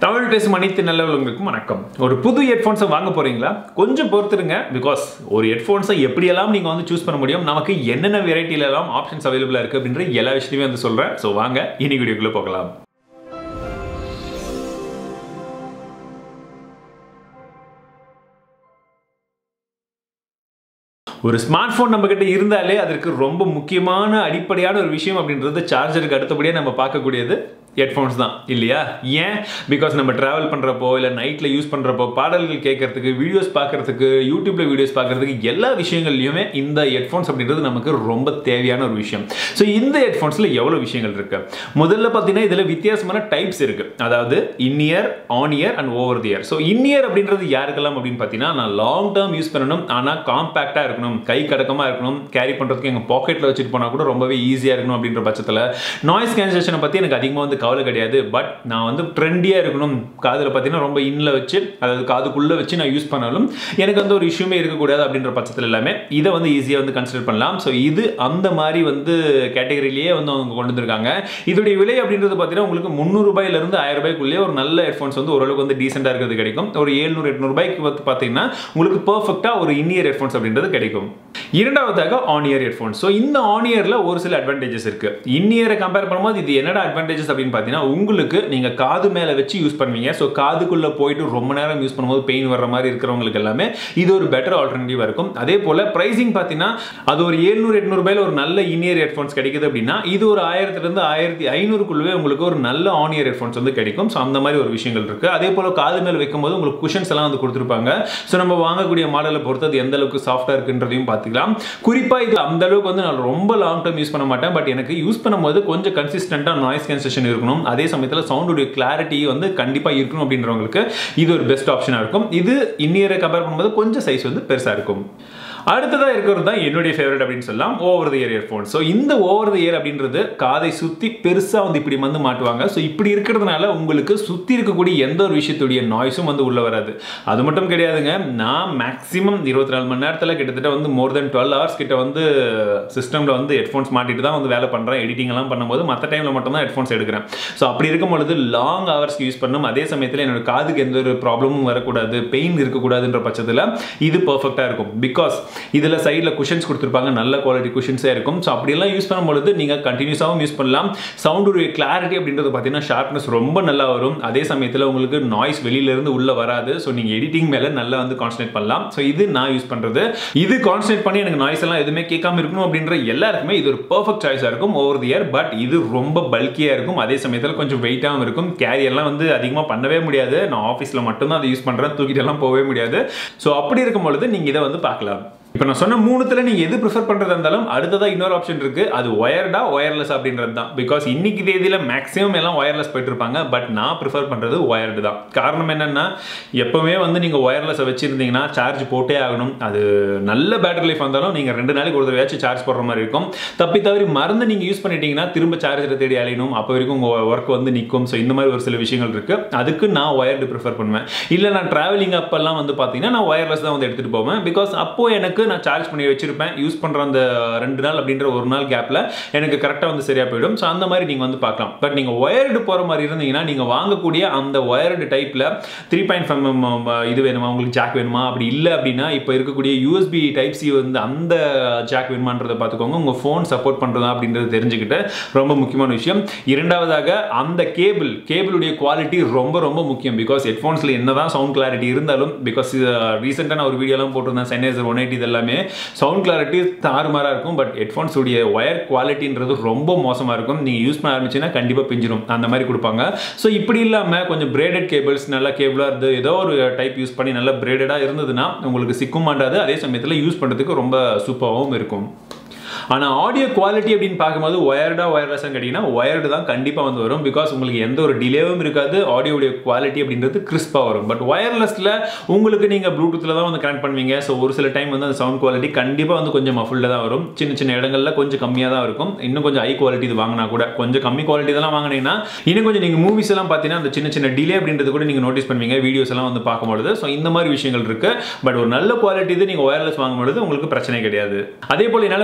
தமிழ் பேசும் அனைத்து நல்லவர்களுக்கும் வணக்கம் ஒரு புது ஹெட்ஃபோன்ஸை வாங்க போறீங்களா கொஞ்சம் பொறுத்துருங்க பிகாஸ் ஒரு ஹெட்ஃபோன்ஸை எப்படியெல்லாம் நீங்கள் வந்து சூஸ் பண்ண முடியும் நமக்கு என்னென்ன வெரைட்டில எல்லாம் ஆப்ஷன்ஸ் அவைலபிளாக இருக்குது அப்படின்ற எல்லா விஷயத்தையுமே வந்து சொல்கிறேன் ஸோ வாங்க இனி வீடியோக்குள்ளே போகலாம் ஒரு ஸ்மார்ட் ஃபோன் நம்ம கிட்ட இருந்தாலே அதற்கு ரொம்ப முக்கியமான அடிப்படையான ஒரு விஷயம் அப்படின்றது சார்ஜருக்கு அடுத்தபடியாக நம்ம பார்க்கக்கூடியது ஹெட்ஃபோன்ஸ் தான் இல்லையா ஏன் பிகாஸ் நம்ம ட்ராவல் பண்ணுறப்போ இல்லை நைட்டில் யூஸ் பண்ணுறப்போ பாடல்கள் கேட்கறதுக்கு வீடியோஸ் பார்க்கறதுக்கு யூடியூப்ல வீடியோஸ் பார்க்கறதுக்கு எல்லா விஷயங்கள்லையுமே இந்த ஹெட்ஃபோன்ஸ் அப்படின்றது நமக்கு ரொம்ப தேவையான ஒரு விஷயம் ஸோ இந்த ஹெட்ஃபோன்ஸில் எவ்வளோ விஷயங்கள் இருக்கு முதல்ல பார்த்தீங்கன்னா இதில் வித்தியாசமான டைப்ஸ் இருக்கு அதாவது in ear on ear and over the ear so in ear அப்படின்றது யாருக்கெல்லாம் அப்படின்னு பார்த்தீங்கன்னா நான் லாங் டேர்ம் யூஸ் பண்ணணும் ஆனால் காம்பேக்டாக இருக்கணும் கை கடக்கமாக இருக்கணும் கேரி பண்ணுறதுக்கு எங்கள் பாக்கெட்டில் வச்சுட்டு போனால் கூட ரொம்பவே ஈஸியாக இருக்கணும் அப்படின்ற பட்சத்தில் நாய்ஸ் கேன்சலேஷனை பற்றி எனக்கு அதிகமாக வந்து கவலை கிடையாது பட் நான் வந்து ட்ரெண்டியாக இருக்கணும் காதில் பார்த்தீங்கன்னா ரொம்ப இன்னில் வச்சு அதாவது காதுக்குள்ளே வச்சு நான் யூஸ் பண்ணாலும் எனக்கு வந்து ஒரு இஷ்யூமே இருக்கக்கூடாது அப்படின்ற பட்சத்தில் எல்லாமே இதை வந்து ஈஸியாக வந்து கன்சிடர் பண்ணலாம் ஸோ இது அந்த மாதிரி வந்து கேட்டகரியிலேயே வந்து அவங்க கொண்டு வந்திருக்காங்க இதோடைய விலை அப்படின்றது பார்த்தீங்கன்னா உங்களுக்கு முந்நூறுபாயிலிருந்து ஆயிரம் ரூபாய்க்குள்ளேயே ஒரு நல்ல ஹெட்ஃபோன்ஸ் வந்து ஓரளவுக்கு வந்து டீசெண்டாக இருக்கிறது கிடைக்கும் ஒரு ஏழ்நூறு எட்நூறுபாய்க்கு வந்து பார்த்தீங்கன்னா உங்களுக்கு பர்ஃபெக்டாக ஒரு இன்இயர் ஹெட்ஃபோன்ஸ் அப்படின்றது கிடைக்கும் இரண்டாவதாக ஆன் இயர் ஹெட்ஃபோன்ஸ் ஸோ இந்த ஆன் இயரில் ஒரு சில அட்வான்டேஜஸ் இருக்கு இன் இயரை கம்பேர் பண்ணும்போது இது என்னடா அட்வான்டேஜஸ் அப்படின்னு பார்த்தீங்கன்னா உங்களுக்கு நீங்கள் காது மேலே வச்சு யூஸ் பண்ணுவீங்க ஸோ காதுக்குள்ளே போயிட்டு ரொம்ப நேரம் யூஸ் பண்ணும்போது பெயின் வர்ற மாதிரி இருக்கிறவங்களுக்கு எல்லாமே இது ஒரு பெட்டர் ஆல்டர்னேட்டிவாக இருக்கும் அதே போல் ப்ரைஸிங் பார்த்தீங்கன்னா அது ஒரு ஏழ்நூறு எட்நூறுபாயில் ஒரு நல்ல இன்இயர் ஹெட்ஃபோன்ஸ் கிடைக்குது அப்படின்னா இது ஒரு ஆயிரத்துலேருந்து ஆயிரத்தி ஐநூறுக்குள்ளவே உங்களுக்கு ஒரு நல்ல ஆன் இயர் ஹெட்ஃபோன்ஸ் வந்து கிடைக்கும் ஸோ அந்த மாதிரி ஒரு விஷயங்கள் இருக்குது அதே போல் காது மேலே வைக்கும்போது உங்களுக்கு குஷன்ஸ் எல்லாம் வந்து கொடுத்துருப்பாங்க ஸோ நம்ம வாங்கக்கூடிய மாடலை பொறுத்து அது எந்த அளவுக்கு சாஃப்டாக இருக்குன்றதையும் பார்த்துக்கலாம் குறிப்பாக இது அந்த அளவுக்கு வந்து நான் ரொம்ப லாங் டர்ம் யூஸ் பண்ண மாட்டேன் பட் எனக்கு யூஸ் பண்ணும்போது கொஞ்சம் கன்சிஸ்டண்ட்டாக நாய்ஸ் கேன்சலேஷன் இருக்கணும் அதே சமயத்தில் சவுண்டுடைய கிளாரிட்டி வந்து கண்டிப்பாக இருக்கணும் அப்படின்றவங்களுக்கு இது ஒரு பெஸ்ட் ஆப்ஷனாக இருக்கும் இது இன்னியரை கம்பேர் பண்ணும்போது கொஞ்சம் சைஸ் வந்து பெருசாக இருக்கும் அடுத்ததாக இருக்கிறது தான் என்னுடைய ஃபேவரட் அப்படின்னு சொல்லலாம் over the ear earphone so இந்த ஓவர் த இயர் அப்படின்றது காதை சுற்றி பெருசாக வந்து இப்படி வந்து மாட்டுவாங்க ஸோ இப்படி இருக்கிறதுனால உங்களுக்கு சுற்றி இருக்கக்கூடிய எந்த ஒரு விஷயத்துடைய நாய்ஸும் வந்து உள்ளே வராது அது மட்டும் கிடையாதுங்க நான் மேக்ஸிமம் இருபத்தி நாலு மணி நேரத்தில் கிட்டத்தட்ட வந்து மோர் தென் டுவெல் ஹவர்ஸ் கிட்ட வந்து சிஸ்டமில் வந்து ஹெட்ஃபோன்ஸ் மாட்டிட்டு தான் வந்து வேலை பண்ணுறேன் எடிட்டிங் எல்லாம் பண்ணும்போது மற்ற டைமில் மட்டும் தான் ஹெட்ஃபோன்ஸ் எடுக்கிறேன் ஸோ அப்படி இருக்கும் பொழுது லாங் ஹவர்ஸ்க்கு யூஸ் பண்ணும் அதே சமயத்தில் என்னோட காதுக்கு எந்த ஒரு ப்ராப்ளமும் வரக்கூடாது பெயின் இருக்கக்கூடாதுன்ற பட்சத்தில் இது பர்ஃபெக்டாக இருக்கும் பிகாஸ் இதில் சைடில் குஷன்ஸ் கொடுத்துருப்பாங்க நல்ல குவாலிட்டி குஷன்ஸே இருக்கும் ஸோ அப்படியெல்லாம் யூஸ் பண்ணும்பொழுது நீங்கள் கண்டினியூஸாகவும் யூஸ் பண்ணலாம் சவுண்டுடைய கிளாரிட்டி அப்படின்றது பார்த்தீங்கன்னா ஷார்ப்னஸ் ரொம்ப நல்லா வரும் அதே சமயத்தில் உங்களுக்கு நாய்ஸ் வெளியிலேருந்து உள்ளே வராது ஸோ நீங்கள் எடிட்டிங் மேலே நல்லா வந்து கான்சன்ட்ரேட் பண்ணலாம் ஸோ இது நான் யூஸ் பண்ணுறது இது கான்சன்ட்ரேட் பண்ணி எனக்கு நாய்ஸ் எல்லாம் எதுவுமே கேட்காம இருக்கணும் அப்படின்ற எல்லாருக்குமே இது ஒரு பர்ஃபெக்ட் சாய்ஸாக இருக்கும் ஓவர் தி இயர் பட் இது ரொம்ப பல்கியாக இருக்கும் அதே சமயத்தில் கொஞ்சம் வெயிட்டாகவும் இருக்கும் கேரி எல்லாம் வந்து அதிகமாக பண்ணவே முடியாது நான் ஆஃபீஸில் மட்டும்தான் அதை யூஸ் பண்ணுறேன் தூக்கிட்டு எல்லாம் போகவே முடியாது ஸோ அப்படி இருக்கும் பொழுது நீங்கள் இதை வந்து பார்க்கலாம் இப்போ நான் சொன்ன மூணுத்துல நீங்க எது ப்ரிஃபர் பண்றதா இருந்தாலும் அடுத்ததா இன்னொரு ஆப்ஷன் இருக்கு அது ஒயர்டா ஒயர்லெஸ் அப்படின்றது தான் பிகாஸ் இன்னைக்கு தேதியில மேக்ஸிமம் எல்லாம் ஒயர்லெஸ் போயிட்டு இருப்பாங்க பட் நான் ப்ரிஃபர் பண்றது ஒயர்டு தான் காரணம் என்னன்னா எப்பவுமே வந்து நீங்க ஒயர்லெஸ் வச்சிருந்தீங்கன்னா சார்ஜ் போட்டே ஆகணும் அது நல்ல பேட்டரி லைஃப் வந்தாலும் நீங்க ரெண்டு நாளைக்கு ஒரு தடவையாச்சும் சார்ஜ் போடுற மாதிரி இருக்கும் தப்பி தவறி மறந்து நீங்க யூஸ் பண்ணிட்டீங்கன்னா திரும்ப சார்ஜரை தேடி அலையணும் அப்போ வரைக்கும் உங்க ஒர்க் வந்து நிற்கும் ஸோ இந்த மாதிரி ஒரு சில விஷயங்கள் இருக்கு அதுக்கு நான் ஒயர்டு ப்ரிஃபர் பண்ணுவேன் இல்லை நான் டிராவலிங் அப்பெல்லாம் வந்து பார்த்தீங்கன்னா நான் ஒயர்லெஸ் தான் வந்து எடுத்துட்டு போவேன் பிகாஸ் அப்போ எனக்கு நான் சார்ஜ் பண்ணி வச்சிருப்பேன் யூஸ் பண்ணுற அந்த ரெண்டு நாள் அப்படின்ற ஒரு நாள் கேப்பில் எனக்கு கரெக்டாக வந்து சரியாக போயிடும் ஸோ அந்த மாதிரி நீங்கள் வந்து பார்க்கலாம் பட் நீங்கள் ஒயர்டு போகிற மாதிரி இருந்தீங்கன்னா நீங்கள் வாங்கக்கூடிய அந்த ஒயர்டு டைப்பில் த்ரீ பாயிண்ட் ஃபைவ் இது வேணுமா உங்களுக்கு ஜாக் வேணுமா அப்படி இல்லை அப்படின்னா இப்போ இருக்கக்கூடிய யூஎஸ்பி டைப் சி வந்து அந்த ஜாக் வேணுமான்றதை பார்த்துக்கோங்க உங்கள் ஃபோன் சப்போர்ட் பண்ணுறதா அப்படின்றது தெரிஞ்சுக்கிட்டு ரொம்ப முக்கியமான விஷயம் இரண்டாவதாக அந்த கேபிள் கேபிளுடைய குவாலிட்டி ரொம்ப ரொம்ப முக்கியம் பிகாஸ் ஹெட்ஃபோன்ஸில் என்ன தான் சவுண்ட் கிளாரிட்டி இருந்தாலும் பிகாஸ் ரீசெண்டாக நான் ஒரு வீடியோலாம் போட்டிருந்தேன் சென்னைசர் ஒன் எயிட்டி இதெல்லாமே சவுண்ட் கிளாரிட்டி தாறுமாறாக இருக்கும் பட் ஹெட்ஃபோன்ஸ் உடைய ஒயர் குவாலிட்டின்றது ரொம்ப மோசமாக இருக்கும் நீங்கள் யூஸ் பண்ண ஆரம்பிச்சுன்னா கண்டிப்பாக பிஞ்சிடும் அந்த மாதிரி கொடுப்பாங்க ஸோ இப்படி இல்லாமல் கொஞ்சம் பிரேடட் கேபிள்ஸ் நல்லா கேபிளாக இருந்து ஏதோ ஒரு டைப் யூஸ் பண்ணி நல்லா பிரேடடாக இருந்ததுன்னா உங்களுக்கு சிக்கும் மாட்டாது அதே சமயத்தில் யூஸ் பண்ணுறதுக்கு ரொம்ப சூப்பராகவும் இருக்கும் ஆனால் ஆடியோ குவாலிட்டி அப்படின்னு பார்க்கும்போது ஒயர்டா ஒயர்லெஸ் கேட்டிங்கன்னா ஒயர்டு தான் கண்டிப்பாக வந்து வரும் பிகாஸ் உங்களுக்கு எந்த ஒரு டிலேவும் இருக்காது ஆடியோடைய குவாலிட்டி அப்படின்றது கிறிஸ்பாக வரும் பட் ஒயர்லெஸில் உங்களுக்கு நீங்கள் ப்ளூடூத்தில் தான் வந்து கனெக்ட் பண்ணுவீங்க ஸோ ஒரு சில டைம் வந்து அந்த சவுண்ட் குவாலிட்டி கண்டிப்பாக வந்து கொஞ்சம் மஃபுல்டாக தான் வரும் சின்ன சின்ன இடங்களில் கொஞ்சம் கம்மியாக தான் இருக்கும் இன்னும் கொஞ்சம் ஹை குவாலிட்டி இது வாங்கினா கூட கொஞ்சம் கம்மி குவாலிட்டி இதெல்லாம் வாங்கினீங்கன்னா இன்னும் கொஞ்சம் நீங்கள் மூவிஸ் எல்லாம் பார்த்தீங்கன்னா அந்த சின்ன சின்ன டிலே அப்படின்றது கூட நீங்கள் நோட்டீஸ் பண்ணுவீங்க வீடியோஸ் எல்லாம் வந்து பார்க்கும்பொழுது ஸோ இந்த மாதிரி விஷயங்கள் இருக்கு பட் ஒரு நல்ல குவாலிட்டி இது நீங்கள் ஒயர்லெஸ் வாங்கும்பொழுது உங்களுக்கு பிரச்சனை கிடையாது அதே போல் என்னால் முடிஞ்ச வரைக்கும்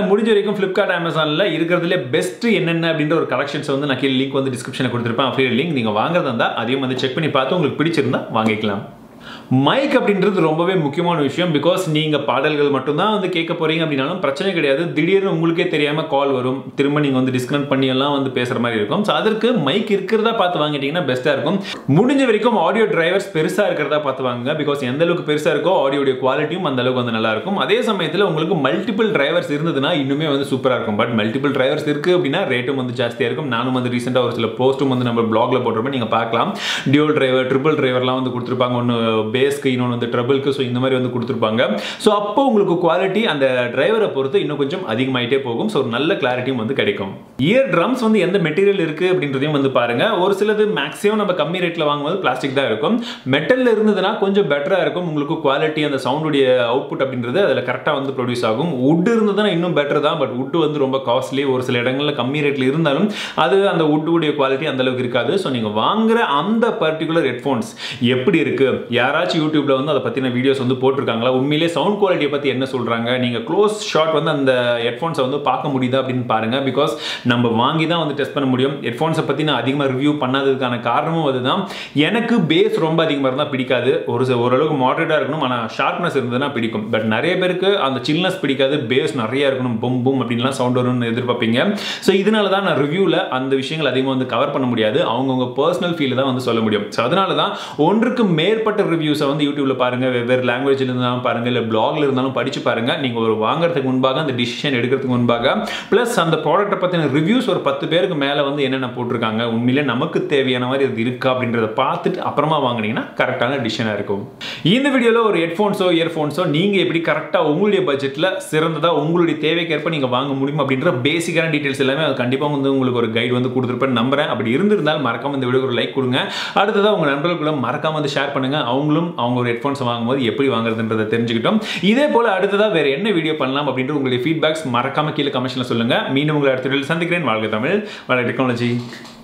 வரைக்கும் ஃப்ளிப்கார்ட் அமேசானில் இருக்கிறதுலே பெஸ்ட் என்னென்ன அப்படின்ற ஒரு கலெக்ஷன்ஸ் வந்து நான் கீழே லிங்க் வந்து டிஸ்கிரிப்ஷனில் கொடுத்துருப்பேன் அப்படியே லிங்க் நீங்கள் வாங்குறதா இருந்தால் அதையும் வந்து செக் பண்ணி பார்த்து உங்களுக்கு பிடிச்சிருந்தா வாங்கிக்கலாம் மைக் அப்படின்றது ரொம்பவே முக்கியமான விஷயம் பிகாஸ் நீங்கள் பாடல்கள் மட்டும்தான் வந்து கேட்க போறீங்க அப்படின்னாலும் பிரச்சனை கிடையாது திடீர்னு உங்களுக்கே தெரியாமல் கால் வரும் திரும்ப நீங்கள் வந்து டிஸ்கனெக்ட் பண்ணி எல்லாம் வந்து பேசுகிற மாதிரி இருக்கும் ஸோ அதற்கு மைக் இருக்கிறதா பார்த்து வாங்கிட்டீங்கன்னா பெஸ்ட்டாக இருக்கும் முடிஞ்ச வரைக்கும் ஆடியோ டிரைவர்ஸ் பெருசாக இருக்கிறதா பார்த்து வாங்குங்க பிகாஸ் எந்த அளவுக்கு பெருசாக இருக்கோ ஆடியோடைய குவாலிட்டியும் அந்த அளவுக்கு வந்து நல்லா இருக்கும் அதே சமயத்தில் உங்களுக்கு மல்டிபிள் டிரைவர்ஸ் இருந்ததுன்னா இன்னுமே வந்து சூப்பராக இருக்கும் பட் மல்டிபிள் டிரைவர்ஸ் இருக்குது அப்படின்னா ரேட்டும் வந்து ஜாஸ்தியாக இருக்கும் நானும் வந்து ரீசெண்டாக ஒரு சில போஸ்ட்டும் வந்து நம்ம பிளாக்ல போட்டிருப்பேன் நீங்கள் பார்க்கலாம் டியூல் டிரைவர் ட்ரிபிள் டிரைவர்லாம் வந்து கொடுத்துருப்பாங்க ஒன்று பேஸ்க்கு இன்னொன்று வந்து ட்ரபிள்க்கு ஸோ இந்த மாதிரி வந்து கொடுத்துருப்பாங்க ஸோ அப்போ உங்களுக்கு குவாலிட்டி அந்த டிரைவரை பொறுத்து இன்னும் கொஞ்சம் அதிகமாயிட்டே போகும் ஸோ ஒரு நல்ல கிளாரிட்டியும் வந்து கிடைக்கும் இயர் ட்ரம்ஸ் வந்து எந்த மெட்டீரியல் இருக்கு அப்படின்றதையும் வந்து பாருங்க ஒரு சிலது மேக்ஸிமம் நம்ம கம்மி ரேட்டில் வாங்கும்போது பிளாஸ்டிக் தான் இருக்கும் மெட்டலில் இருந்ததுன்னா கொஞ்சம் பெட்டராக இருக்கும் உங்களுக்கு குவாலிட்டி அந்த சவுண்டுடைய அவுட்புட் அப்படின்றது அதில் கரெக்டாக வந்து ப்ரொடியூஸ் ஆகும் உட் இருந்ததுன்னா இன்னும் பெட்டர் தான் பட் உட் வந்து ரொம்ப காஸ்ட்லி ஒரு சில இடங்களில் கம்மி ரேட்டில் இருந்தாலும் அது அந்த உட்டுடைய குவாலிட்டி அந்த அளவுக்கு இருக்காது ஸோ நீங்கள் வாங்குற அந்த பர்டிகுலர் ஹெட்ஃபோன்ஸ் எப்படி இருக்கு யாராச்சும் யூடியூப்ல வந்து அதை பற்றின வீடியோஸ் வந்து போட்டிருக்காங்களா உண்மையிலே சவுண்ட் குவாலிட்டியை பற்றி என்ன சொல்கிறாங்க நீங்கள் க்ளோஸ் ஷாட் வந்து அந்த ஹெட்ஃபோன்ஸை வந்து பார்க்க முடியுதா அப்படின்னு பாருங்க பிகாஸ் நம்ம வாங்கி தான் வந்து டெஸ்ட் பண்ண முடியும் ஹெட்ஃபோன்ஸை பற்றி நான் அதிகமாக ரிவ்யூ பண்ணாததுக்கான காரணமும் அதுதான் எனக்கு பேஸ் ரொம்ப அதிகமாக இருந்தால் பிடிக்காது ஒரு சில ஓரளவுக்கு மாடரேட்டாக இருக்கணும் ஆனால் ஷார்ப்னஸ் இருந்ததுன்னா பிடிக்கும் பட் நிறைய பேருக்கு அந்த சில்னஸ் பிடிக்காது பேஸ் நிறைய இருக்கணும் பொம் பொம் அப்படின்லாம் சவுண்ட் வரும்னு எதிர்பார்ப்பீங்க ஸோ இதனால தான் நான் ரிவ்யூவில் அந்த விஷயங்கள் அதிகமாக வந்து கவர் பண்ண முடியாது அவங்கவுங்க பர்சனல் ஃபீல் தான் வந்து சொல்ல முடியும் ஸோ அதனால தான் ஒன்றுக்கு மேற்பட்ட ரிவ்யூஸை வந்து யூடியூப்ல பாருங்க வெவ்வேறு லாங்குவேஜில் இருந்தாலும் பாருங்க இல்லை பிளாக்ல இருந்தாலும் படிச்சு பாருங்க நீங்க ஒரு வாங்குறதுக்கு முன்பாக அந்த டிசிஷன் எடுக்கிறதுக்கு முன்பாக ப்ளஸ் அந்த ப்ராடக்ட்டை பற்றின ரிவ்யூஸ் ஒரு பத்து பேருக்கு மேலே வந்து என்னென்ன போட்டிருக்காங்க உண்மையிலே நமக்கு தேவையான மாதிரி அது இருக்கா அப்படின்றத பார்த்துட்டு அப்புறமா வாங்குனீங்கன்னா கரெக்டான டிசிஷனாக இருக்கும் இந்த வீடியோவில் ஒரு ஹெட்ஃபோன்ஸோ இயர்ஃபோன்ஸோ நீங்கள் எப்படி கரெக்டாக உங்களுடைய பட்ஜெட்டில் சிறந்ததாக உங்களுடைய தேவைக்கேற்ப நீங்கள் வாங்க முடியும் அப்படின்ற பேசிக்கான டீட்டெயில்ஸ் எல்லாமே அது கண்டிப்பாக வந்து உங்களுக்கு ஒரு கைடு வந்து கொடுத்துருப்பேன் நம்புறேன் அப்படி இருந்திருந்தால் மறக்காம இந்த வீடியோக்கு ஒரு லைக் கொடுங்க அடுத்ததாக உங்கள் நண்பர்களுக்குள்ள மறக்காம வந்து ஷேர் பண்ணுங்க அவங்களும் அவங்க ஒரு ஹெட்ஃபோன்ஸ் வாங்கும்போது எப்படி வாங்குறதுன்றதை தெரிஞ்சுக்கிட்டோம் இதே போல அடுத்ததாக வேற என்ன வீடியோ பண்ணலாம் அப்படின்ற உங்களுடைய ஃபீட்பேக்ஸ் மறக்காம கீழே கமெண்ட்ஸ்ல சொல்லுங்க மீண்டும் உங்களை அடுத்த வீடியோவில் சந்திக்கிறேன் வாழ்க தமிழ் வாழ்க டெக்னாலஜி